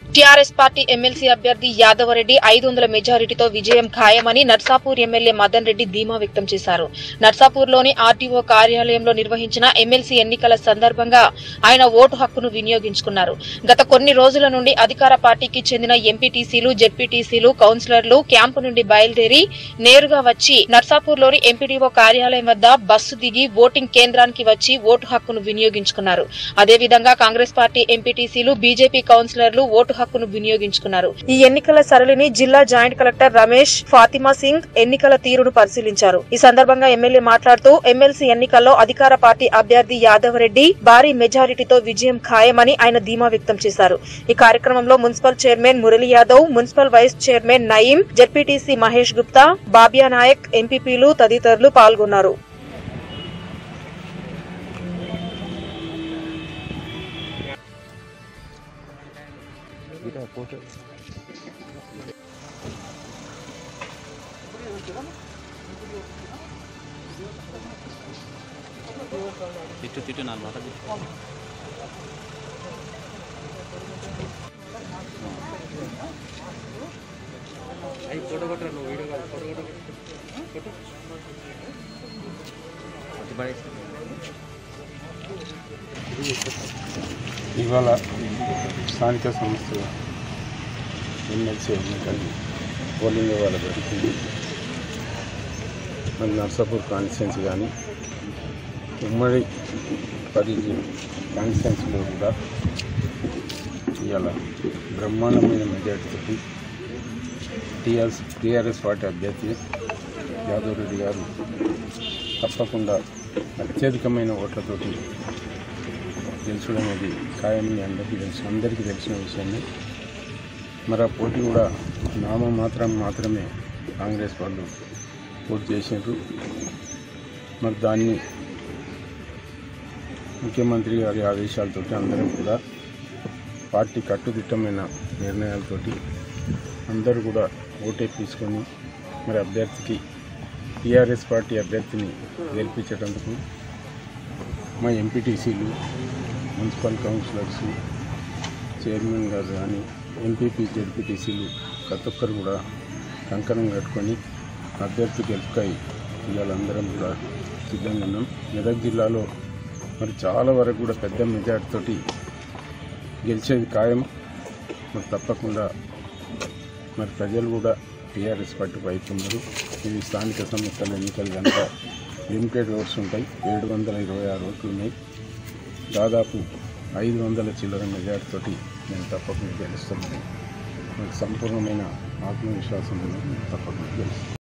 TRS party MLC అభ్యర్థి యాదవరెడ్డి ఐదు వందల మెజారిటీతో విజయం ఖాయమని నర్సాపూర్ ఎమ్మెల్యే మదన్ రెడ్డి ధీమా వ్యక్తం చేశారు నర్సాపూర్లోని ఆర్టీఓ కార్యాలయంలో నిర్వహించిన ఎమ్మెల్సీ ఎన్నికల సందర్భంగా ఆయన ఓటు హక్కును వినియోగించుకున్నారు గత కొన్ని రోజుల నుండి అధికార పార్టీకి చెందిన ఎంపీటీసీలు జెడ్పీటీసీలు కౌన్సిలర్లు క్యాంపు నుండి బయలుదేరి నేరుగా వచ్చి నర్సాపూర్లోని ఎంపీడీఓ కార్యాలయం వద్ద బస్సు దిగి ఓటింగ్ కేంద్రానికి వచ్చి ఓటు హక్కును వినియోగించుకున్నారు అదేవిధంగా కాంగ్రెస్ పార్టీ ఎంపీటీసీలు బీజేపీ కౌన్సిలర్లు ఓటు హక్కును వినియోగించుకున్నారు ఈ ఎన్నికల సరళిని జిల్లా జాయింట్ కలెక్టర్ రమేష్ ఫాతిమా సింగ్ ఎన్నికల తీరును పరిశీలించారు ఈ సందర్భంగా ఎమ్మెల్యే మాట్లాడుతూ ఎమ్మెల్సీ ఎన్నికల్లో అధికార పార్టీ అభ్యర్థి యాదవ్ రెడ్డి భారీ మెజారిటీతో విజయం ఖాయమని ఆయన ధీమా వ్యక్తం చేశారు ఈ కార్యక్రమంలో municipal chairman Murali Yadav municipal vice chairman Naeem ZPTC Mahesh Gupta Babiya Naik ఎంపీపీలు తదితరులు పాల్గొన్నారు తిట్టు తిట్టు నాలుగు మాట తిట్టు కొట్టి పడేసి. ఇవాళ స్థానిక సంస్థల ఎమ్మెల్సీ ఎన్నికలు పోలింగ్ ఇవాళ జరుగుతుంది మన నర్సాపూర్ కాన్స్టిట్యున్సీ కానీ ఉమ్మడి పరిధి కాన్స్టిట్యున్సీలో కూడా ఇవాళ బ్రహ్మాండమైన మెజార్టీతో టీఆర్ఎస్ టీఆర్ఎస్ పార్టీ అభ్యర్థి యాదవ్ రెడ్డి గారు తప్పకుండా అత్యధికమైన ఓట్లతోటి గెలుచడం అనేది ఖాయమని అందరికీ తెలుసు అందరికీ తెలిసిన విషయమే మరి ఆ పోటీ కూడా నామం మాత్రం మాత్రమే కాంగ్రెస్ వాళ్ళు పోటీ చేసినారు మరి దాన్ని ముఖ్యమంత్రి గారి ఆదేశాలతో అందరం కూడా పార్టీ కట్టుదిట్టమైన నిర్ణయాలతోటి అందరూ కూడా ఓటేపించుకొని మరి అభ్యర్థికి టీఆర్ఎస్ పార్టీ అభ్యర్థిని గెలిపించేటందుకు మా ఎంపీటీసీలు మున్సిపల్ కౌన్సిలర్స్ చైర్మన్ గారు కానీ ఎంపీపీ జెడ్పీటీసీలు ప్రతి ఒక్కరు కూడా కంకణం కట్టుకొని అభ్యర్థి గెలుపుకై ఇవాళందరం కూడా సిద్ధంగా ఉన్నాం మెదక్ జిల్లాలో మరి చాలా వరకు కూడా పెద్ద మెజార్టీతోటి గెలిచేది ఖాయం మరి తప్పకుండా మరి ప్రజలు కూడా టీఆర్ఎస్ పార్టీ వైపు ఉన్నారు ఇది స్థానిక సంస్థల ఎన్నికలు కనుక లిమిటెడ్ ఓట్స్ ఉంటాయి ఏడు వందల ఇరవై ఆరు ఓట్లు ఉన్నాయి దాదాపు ఐదు వందల చిల్లర మెజార్టీతోటి నేను తప్పకుండా గెలుస్తున్నాను నాకు సంపూర్ణమైన ఆత్మవిశ్వాసం ఉంది తప్పకుండా గెలుస్తాను